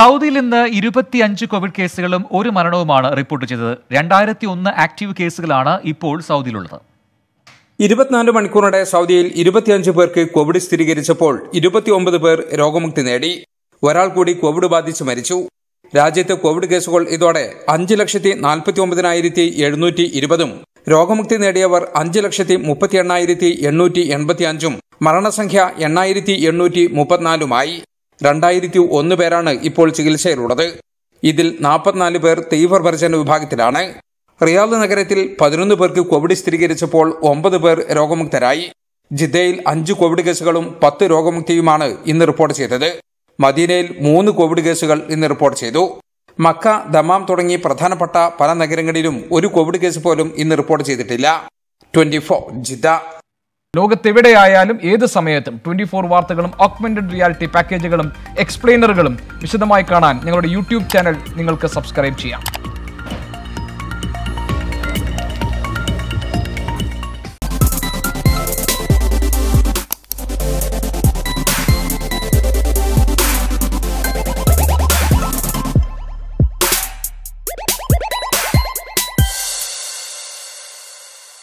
സൗദിയിൽ ഇന്ന് ഇരുപത്തിയഞ്ച് കോവിഡ് കേസുകളും ഒരു മരണവുമാണ് റിപ്പോർട്ട് ചെയ്തത് രണ്ടായിരത്തി ഒന്ന് ആക്റ്റീവ് കേസുകളാണ് ഇപ്പോൾ സൗദിയിലുള്ളത് ഇരുപത്തിനാല് മണിക്കൂറിടെ സൗദിയിൽ ഇരുപത്തിയഞ്ച് പേർക്ക് കോവിഡ് സ്ഥിരീകരിച്ചപ്പോൾ ഇരുപത്തിയൊമ്പത് പേർ രോഗമുക്തി നേടി ഒരാൾ കൂടി കോവിഡ് ബാധിച്ച് മരിച്ചു രാജ്യത്ത് കോവിഡ് കേസുകൾ ഇതോടെ അഞ്ച് ലക്ഷത്തി നാൽപ്പത്തി ഒമ്പതിനായിരത്തി എഴുന്നൂറ്റി ഇരുപതും രോഗമുക്തി നേടിയവർ അഞ്ച് ലക്ഷത്തി മുപ്പത്തി എണ്ണായിരത്തി എണ്ണൂറ്റി എൺപത്തി അഞ്ചും മരണസംഖ്യ എണ്ണായിരത്തി എണ്ണൂറ്റി മുപ്പത്തിനാലുമായി രണ്ടായിരത്തി ഒന്ന് പേരാണ് ഇപ്പോൾ ചികിത്സയിലുള്ളത് ഇതിൽ നാൽപ്പത്തിനാല് പേർ തീവ്രപരിചരണ വിഭാഗത്തിലാണ് റിയാദ് നഗരത്തിൽ പതിനൊന്ന് പേർക്ക് കോവിഡ് സ്ഥിരീകരിച്ചപ്പോൾ ഒമ്പത് പേർ രോഗമുക്തരായി ജിദ്ദയിൽ അഞ്ച് കോവിഡ് കേസുകളും പത്ത് രോഗമുക്തിയുമാണ് ഇന്ന് റിപ്പോർട്ട് ചെയ്തത് മദീനയിൽ മൂന്ന് കോവിഡ് കേസുകൾ ഇന്ന് റിപ്പോർട്ട് ചെയ്തു മക്ക ദമാം തുടങ്ങി പ്രധാനപ്പെട്ട പല നഗരങ്ങളിലും ഒരു കോവിഡ് കേസ് പോലും ഇന്ന് റിപ്പോർട്ട് ചെയ്തിട്ടില്ല ട്വന്റി ഫോർ ജിദ്ദ ലോകത്തെവിടെയായാലും ഏത് സമയത്തും ട്വന്റി ഫോർ വാർത്തകളും ഓഗ്മെന്റഡ് റിയാലിറ്റി പാക്കേജുകളും എക്സ്പ്ലെയിനറുകളും വിശദമായി കാണാൻ ഞങ്ങളുടെ യൂട്യൂബ് ചാനൽ നിങ്ങൾക്ക് സബ്സ്ക്രൈബ് ചെയ്യാം